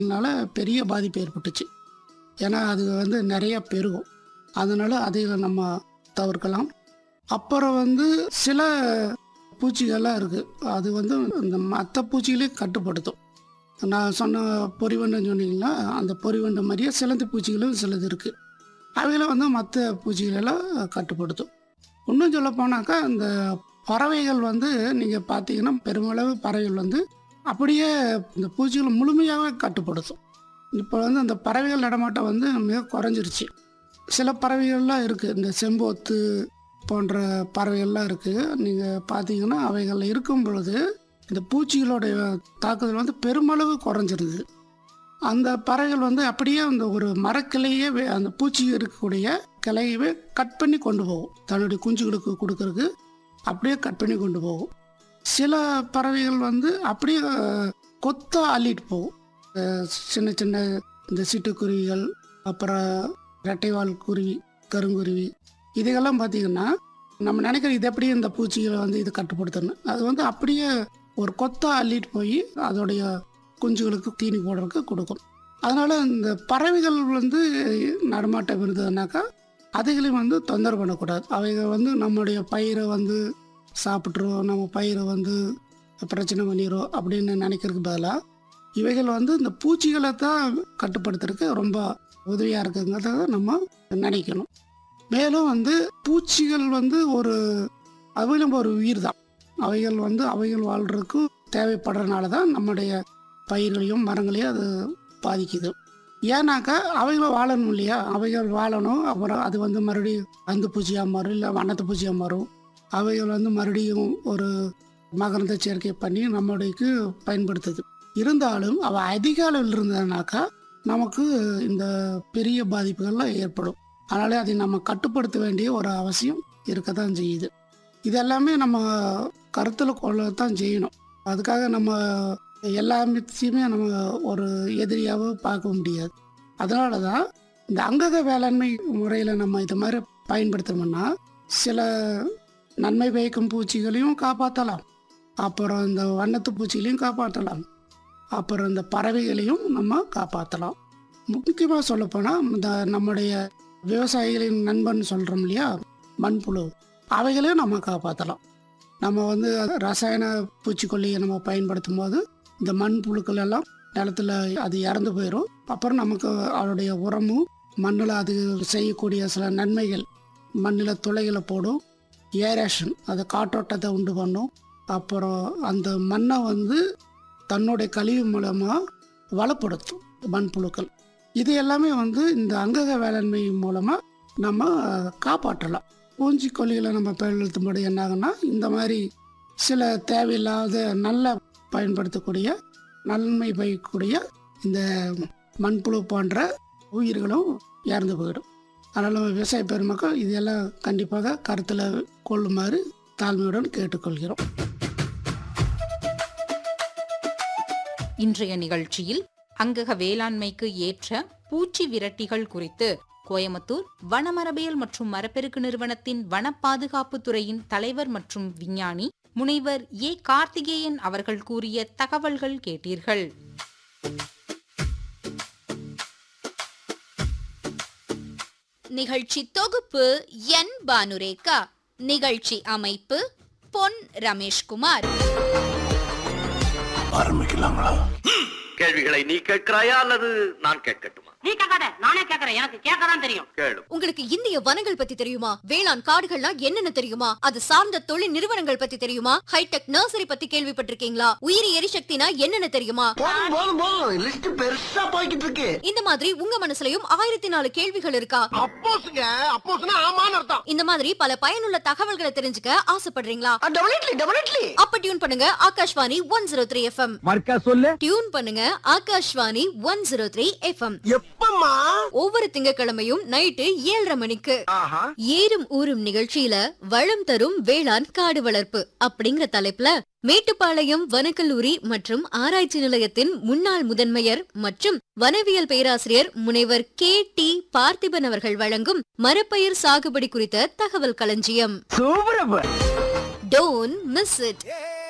அதனால பெரிய பாதிப்பு ஏற்பட்டுச்சு ஏன்னா அது வந்து நிறைய பெருகும் அதனால அதை நம்ம தவிர்க்கலாம் அப்புறம் வந்து சில பூச்சிகள்லாம் இருக்குது அது வந்து இந்த மற்ற பூச்சிகளையும் கட்டுப்படுத்தும் நான் சொன்ன பொறிவண்டுன்னு சொன்னீங்கன்னா அந்த பொறிவண்டு மாதிரியே சிலந்தி பூச்சிகளும் சிலது இருக்குது அவைகளை வந்து மற்ற பூச்சிகளெல்லாம் கட்டுப்படுத்தும் இன்னும் சொல்ல போனாக்கா இந்த பறவைகள் வந்து நீங்கள் பார்த்தீங்கன்னா பெருமளவு பறவைகள் வந்து அப்படியே இந்த பூச்சிகளை முழுமையாகவே கட்டுப்படுத்தும் இப்போ வந்து அந்த பறவைகள் நடமாட்டம் வந்து மிக குறைஞ்சிருச்சு சில பறவைகள்லாம் இருக்குது இந்த செம்போத்து போன்ற பறவைகள்லாம் இருக்குது நீங்கள் பார்த்தீங்கன்னா அவைகள் இருக்கும் பொழுது இந்த பூச்சிகளுடைய தாக்குதல் வந்து பெருமளவு குறைஞ்சிருது அந்த பறவைகள் வந்து அப்படியே அந்த ஒரு மரக்கிளையே வே- அந்த பூச்சி இருக்கக்கூடிய கிளையவே கட் பண்ணி கொண்டு போகும் தன்னுடைய குஞ்சுகளுக்கு கொடுக்கறதுக்கு அப்படியே கட் பண்ணி கொண்டு போகும் சில பறவைகள் வந்து அப்படியே அஹ், கொத்தா அள்ளிட்டு போகும் அஹ், சின்ன சின்ன இந்த சிட்டுக்குருவிகள் அப்புறம் ரெட்டைவால் குருவி கருங்குருவி இதுகெல்லாம் பார்த்தீங்கன்னா நம்ம நினைக்கிற இது எப்படி இந்த பூச்சிகளை வந்து இது கட்டுப்படுத்தணும் அது வந்து அப்படியே ஒரு கொத்தா அள்ளிட்டு போய் அதோடைய குஞ்சுகளுக்கு தீனி போடுறதுக்கு கொடுக்கும் அதனால் இந்த பறவைகள் வந்து நடமாட்டம் இருந்ததுனாக்கா அதுகளையும் வந்து தொந்தரவு பண்ணக்கூடாது அவைகள் வந்து நம்முடைய பயிரை வந்து சாப்பிட்றோம் நம்ம பயிரை வந்து பிரச்சனை பண்ணிடும் அப்படின்னு நினைக்கிறதுக்கு பதிலாக இவைகள் வந்து இந்த பூச்சிகளை தான் கட்டுப்படுத்துறதுக்கு ரொம்ப உதவியாக இருக்குங்கிறத நம்ம நினைக்கணும் மேலும் வந்து பூச்சிகள் வந்து ஒரு அவைகளும் ஒரு உயிர் தான் அவைகள் வந்து அவைகள் வாழ்கிறதுக்கு தேவைப்படுறதுனால தான் நம்முடைய பயிர்களையும் மரங்களையும் அது பாதிக்குது ஏன்னாக்கா அவைகள் வாழணும் இல்லையா அவைகள் வாழணும் அப்புறம் அது வந்து மறுபடியும் அந்த பூச்சியாக மாறும் இல்லை வண்ணத்து பூச்சியாக மாறும் அவைகள் வந்து மறுபடியும் ஒரு மகரந்த சேர்க்கை பண்ணி நம்மளுக்கு பயன்படுத்துது இருந்தாலும் அவ அதிக அளவில் இருந்ததுனாக்கா நமக்கு இந்த பெரிய பாதிப்புகள்லாம் ஏற்படும் அதனால அதை நம்ம கட்டுப்படுத்த வேண்டிய ஒரு அவசியம் இருக்க தான் செய்யுது இதெல்லாமே நம்ம கருத்தில் கொள்ளத்தான் செய்யணும் அதுக்காக நம்ம எல்லாத்தையுமே நம்ம ஒரு எதிரியாவோ பார்க்க முடியாது அதனால தான் இந்த அங்கக வேளாண்மை முறையில் நம்ம இது மாதிரி பயன்படுத்தணும்னா சில நன்மை பயக்கும் பூச்சிகளையும் காப்பாற்றலாம் அப்புறம் இந்த வண்ணத்து பூச்சிகளையும் காப்பாற்றலாம் அப்புறம் இந்த பறவைகளையும் நம்ம காப்பாற்றலாம் முக்கியமாக சொல்லப்போனால் இந்த நம்முடைய விவசாயிகளின் நண்பன் சொல்கிறோம் இல்லையா மண்புழு அவைகளையும் நம்ம காப்பாற்றலாம் நம்ம வந்து ரசாயன பூச்சிக்கொல்லியை நம்ம பயன்படுத்தும் போது இந்த மண்புழுக்கள் எல்லாம் நிலத்துல அது இறந்து போயிடும் அப்புறம் நமக்கு அதோடைய உரமும் மண்ணில் அது செய்யக்கூடிய சில நன்மைகள் மண்ணில் துளைகளை போடும் ஏரேஷன் அது காற்றோட்டத்தை உண்டு பண்ணும் அப்புறம் அந்த மண்ணை வந்து தன்னுடைய கழிவு மூலமாக வளப்படுத்தும் மண்புழுக்கள் இது எல்லாமே வந்து இந்த அங்கக வேளாண்மை மூலமாக நம்ம காப்பாற்றலாம் பூஞ்சிக்கொல்லிகளை நம்ம பயன்படுத்தும்போது என்ன ஆகும்னா இந்த மாதிரி சில தேவையில்லாத நல்ல பயன்படுத்தக்கூடிய நன்மை பயக்கக்கூடிய இந்த மண்புழு போன்ற உயிர்களும் இறந்து போயிடும் அதனால் விவசாய பெருமக்கள் இதெல்லாம் கண்டிப்பாக கருத்தில் கொள்ளுமாறு தாழ்மையுடன் கேட்டுக்கொள்கிறோம் இன்றைய நிகழ்ச்சியில் அங்கக வேளாண்மைக்கு ஏற்ற பூச்சி விரட்டிகள் குறித்து கோயமுத்தூர் வனமரபியல் மற்றும் மரப்பெருக்கு நிறுவனத்தின் வன பாதுகாப்பு துறையின் தலைவர் மற்றும் விஞ்ஞானி முனைவர் ஏ கார்த்திகேயன் அவர்கள் கூறிய தகவல்கள் கேட்டீர்கள் நிகழ்ச்சி தொகுப்பு என் பானுரேகா நிகழ்ச்சி அமைப்பு பொன் ரமேஷ்குமார் ஆரம்பிக்கலாங்களா கேள்விகளை நீ கேட்கிறாயா அல்லது நான் கேட்கட்டுமா நீ கேட்காத நானே கேக்குறேன் எனக்கு கேட்கதான் தெரியும் கேளு உங்களுக்கு இந்திய வனங்கள் பத்தி தெரியுமா வேளாண் காடுகள்னா என்னென்ன தெரியுமா அது சார்ந்த தொழில் நிறுவனங்கள் பத்தி தெரியுமா ஹைடெக் நர்சரி பத்தி கேள்விப்பட்டிருக்கீங்களா உயிரி எரிசக்தினா என்னென்ன தெரியுமா போதும் போதும் போதும் லிஸ்ட் பெருசா போய்கிட்டு இருக்கு இந்த மாதிரி உங்க மனசுலயும் ஆயிரத்தி நாலு கேள்விகள் இருக்கா அப்போஸ்ங்க அப்போஸ்னா ஆமான்னு அர்த்தம் இந்த மாதிரி பல பயனுள்ள தகவல்களை தெரிஞ்சுக்க ஆசைப்படுறீங்களா டெபினெட்லி டெபினெட்லி அப்ப டியூன் பண்ணுங்க Akashvani one zero three FM மர்க்கா சொல்லு டியூன் பண்ணுங்க Akashvani one zero three FM எப்பம்மா ஒவ்வொரு திங்கட்கிழமையும் நைட்டு ஏழரை மணிக்கு ஆஹா ஏறும் ஊரும் நிகழ்ச்சியில வளம் தரும் வேளாண் காடு வளர்ப்பு அப்படிங்கிற தலைப்புல மேட்டுப்பாளையம் வனக்கல்லூரி மற்றும் ஆராய்ச்சி நிலையத்தின் முன்னாள் முதன்மையர் மற்றும் வனவியல் பேராசிரியர் முனைவர் கே டி பார்த்திபன் அவர்கள் வழங்கும் மரப்பயிர் சாகுபடி குறித்த தகவல் களஞ்சியம் சூப்பரப்ப டோன்ட் மிஸ் இட்